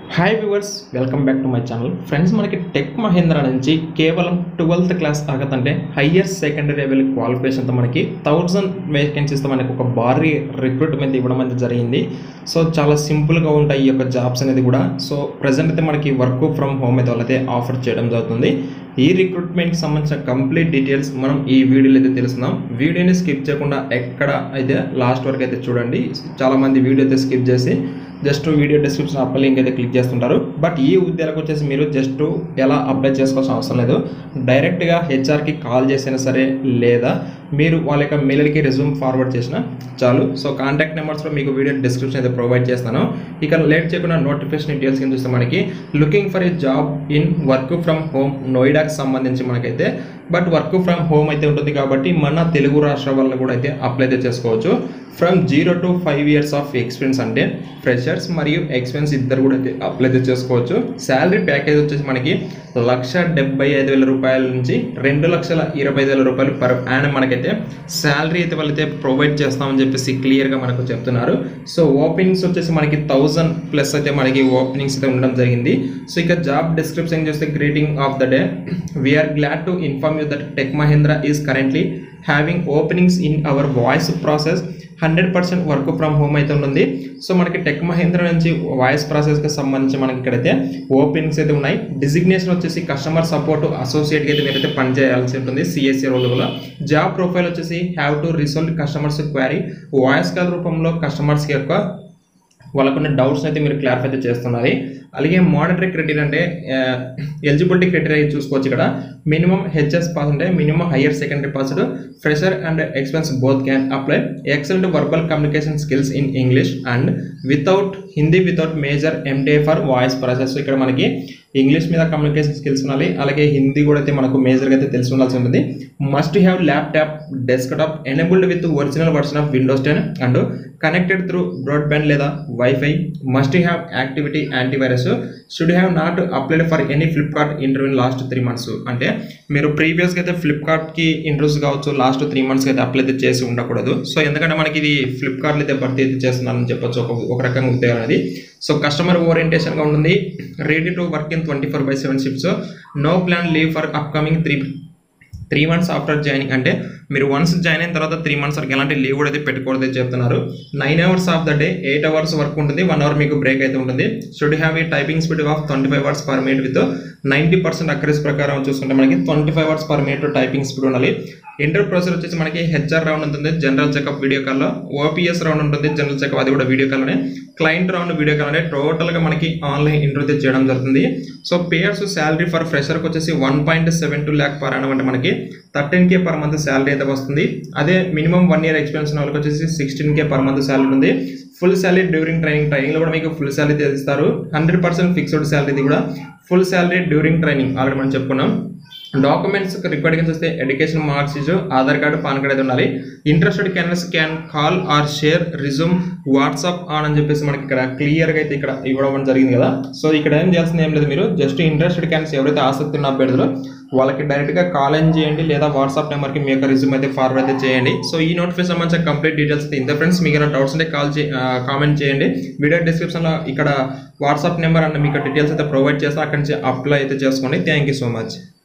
hi viewers welcome back to my channel friends మనకి టెక్ మహేంద్ర నుంచి కేవలం ట్వెల్త్ క్లాస్ అర్హత అంటే హయ్యర్ సెకండరీ లెవెల్ క్వాలిఫికేషన్తో మనకి థౌజండ్ వేకెన్సీస్తో మనకి ఒక భారీ రిక్రూట్మెంట్ ఇవ్వడం అనేది జరిగింది సో చాలా సింపుల్గా ఉంటాయి ఈ యొక్క జాబ్స్ అనేది కూడా సో ప్రజెంట్ అయితే మనకి వర్క్ ఫ్రమ్ హోమ్ అయితే వాళ్ళైతే ఆఫర్ చేయడం జరుగుతుంది ఈ రిక్రూట్మెంట్కి సంబంధించిన కంప్లీట్ డీటెయిల్స్ మనం ఈ వీడియోలో అయితే తెలుసుకుందాం వీడియోని స్కిప్ చేయకుండా ఎక్కడ అయితే లాస్ట్ వరకు అయితే చూడండి చాలామంది వీడియో అయితే స్కిప్ చేసి just video description apply link అయితే క్లిక్ చేస్తుంటారు బట్ ఈ ఉద్యోగాలకు వచ్చేసి మీరు జస్ట్ ఎలా అప్లై చేసుకోవాల్సిన అవసరం లేదు డైరెక్ట్గా హెచ్ఆర్కి కాల్ చేసినా సరే లేదా మీరు వాళ్ళ యొక్క మెయిల్కి రెజ్యూమ్ ఫార్వర్డ్ చేసినా చాలు సో కాంటాక్ట్ నెంబర్స్లో మీకు వీడియో డిస్క్రిప్షన్ అయితే ప్రొవైడ్ చేస్తాను ఇక లేట్ చేయకుండా నోటిఫికేషన్ డీటెయిల్స్ కింద చూస్తే మనకి looking for a job in work from home నోయిడాకి సంబంధించి మనకైతే బట్ వర్క్ ఫ్రమ్ హోమ్ అయితే ఉంటుంది కాబట్టి మన తెలుగు రాష్ట్ర వాళ్ళు కూడా అయితే అప్లై అయితే చేసుకోవచ్చు from zero to five years of experience అంటే ఫ్రెషర్స్ మరియు ఎక్స్పీరియన్స్ ఇద్దరు కూడా అయితే అప్లై అయితే చేసుకోవచ్చు శాలరీ ప్యాకేజ్ వచ్చేసి మనకి లక్ష డెబ్బై ఐదు వేల రూపాయల నుంచి రెండు లక్షల ఇరవై ఐదు వేల రూపాయలు పర్ యానం మనకైతే శాలరీ అయితే వాళ్ళైతే ప్రొవైడ్ చేస్తామని చెప్పేసి క్లియర్గా మనకు చెప్తున్నారు సో ఓపెనింగ్స్ వచ్చేసి మనకి థౌజండ్ ప్లస్ అయితే మనకి ఓపెనింగ్స్ అయితే ఉండడం జరిగింది సో ఇక జాబ్ డిస్క్రిప్షన్ చూస్తే greeting of the day we are glad to inform you that Tech Mahindra is currently having openings in our voice process hundred percent work from home అయితే ఉంటుంది సో మనకి టెక్ మహేంద్ర నుంచి వాయిస్ ప్రాసెస్కి సంబంధించి మనకి ఇక్కడైతే ఓపెనింగ్స్ అయితే ఉన్నాయి డిజిగ్నేషన్ వచ్చేసి కస్టమర్ సపోర్ట్ అసోసియేట్కి అయితే మీరైతే పనిచేయాల్సి ఉంటుంది సిఎస్సి రోడ్లో జాబ్ ప్రొఫైల్ వచ్చేసి have to resolve customers query voice call రూపంలో కస్టమర్స్ యొక్క వాళ్ళకున్న డౌట్స్ అయితే మీరు క్లారిఫై అయితే చేస్తున్నారు అలాగే మానిటరీ క్రైటీరియా అంటే ఎలిజిబిలిటీ క్రైటీరియా చూసుకోవచ్చు ఇక్కడ మినిమం హెచ్ఎస్ పాస్ అంటే minimum higher secondary passed fresher and experience both can apply excellent verbal communication skills in English and without Hindi without major ఎండే ఫర్ వాయిస్ ప్రాసెస్ ఇక్కడ మనకి ఇంగ్లీష్ మీద communication skills ఉండాలి అలాగే హిందీ కూడా అయితే మనకు మేజర్గా అయితే తెలిసి ఉండాల్సి ఉంటుంది must have laptop desktop enabled with original version of Windows ten and connected through broadband లేదా wifi must have activity antivirus should have not applied for any Flipkart interview last three months అంటే మీరు ప్రీవియస్గా అయితే ఫ్లిప్కార్ట్కి ఇంటర్వ్యూస్ కావచ్చు last three మంత్స్కి అయితే apply అయితే చేసి ఉండకూడదు సో ఎందుకంటే మనకి ఇది ఫ్లిప్కార్ట్లో అయితే భర్తీ అయితే చేస్తున్నారని చెప్పొచ్చు ఒక ఒక రకంగా ఉద్యోగం అనేది సో కస్టమర్ ఓరియంటేషన్గా ఉంటుంది ready to work in twenty four by seven shifts no plan leave for upcoming three three months after joining అంటే మీరు వన్స్ జాయిన్ అయిన తర్వాత త్రీ మంత్స్ వరకు ఎలాంటి లీవ్ కూడా అయితే పెట్టుకూడదు చెప్తున్నారు nine hours of the day eight hours work ఉంటుంది వన్ అవర్ మీకు బ్రేక్ అయితే ఉంటుంది should have a typing speed of twenty five hours per minute with ninety percent accuracy ప్రకారం చూసుకుంటే మనకి twenty five hours per minute typing speed ఉండాలి inter process వచ్చేసి మనకి హెచ్ఆర్ రౌండ్ ఉంటుంది జనరల్ చెకప్ వీడియో కాల్లో ఓపీఎస్ రౌండ్ ఉంటుంది general checkup అది కూడా వీడియో కాల్లోనే క్లయింట్ రౌండ్ వీడియో కాల్ అంటే టోటల్గా మనకి ఆన్లైన్ ఇంటర్వ్యూ చేయడం జరుగుతుంది సో పేయర్స్ శాలరీ ఫర్ ఫ్రెషర్కి వచ్చేసి one point seven two lakh per అనమాట మనకి thirteen K per month salary అయితే వస్తుంది అదే మినిమం వన్ ఇయర్ ఎక్స్పీరియన్స్ ఉన్న వాళ్ళకి వచ్చేసి sixteen K per month salary ఉంది ఫుల్ శాలరీ డ్యూరింగ్ ట్రైనింగ్ ట్రైనింగ్లో కూడా మీకు ఫుల్ శాలరీ ఇస్తారు హండ్రెడ్ పర్సెంట్ ఫిక్స్డ్ శాలరీ కూడా full salary during training already మనం చెప్పుకున్నాం డాక్యుమెంట్స్ రిక్వైర్డ్ చూస్తే education marks issue Aadhaar card PAN card అయితే ఉండాలి interested candidates can call or share resume WhatsApp on అని చెప్పేసి మనకి ఇక్కడ క్లియర్గా అయితే ఇక్కడ ఇవ్వడం జరిగింది కదా సో ఇక్కడ ఏం చేయాల్సింది ఏం లేదు మీరు జస్ట్ ఇంట్రెస్టెడ్ క్యాన్స్ ఎవరైతే ఆసక్తి ఉన్న అభ్యర్థులు వాళ్ళకి డైరెక్ట్గా కాల్ ఇన్ చేయండి లేదా వాట్సాప్ నెంబర్కి మీ యొక్క రిజ్యూమ్ అయితే ఫార్వర్డ్ అయితే చేయండి సో ఈ నోటిఫికేషన్ సంబంధించిన కంప్లీట్ డీటెయిల్స్ అయితే ఇంత ఫ్రెండ్స్ మీకు ఏమైనా డౌట్స్ ఉంటే కాల్ చే కామెంట్ చేయండి వీడియో డిస్క్రిప్షన్లో ఇక్కడ వాట్సాప్ నెంబర్ అండ్ మీకు డీటెయిల్స్ అయితే ప్రొవైడ్ చేస్తే అక్కడి నుంచి అప్లై అయితే చేసుకోండి థ్యాంక్ యూ సో మచ్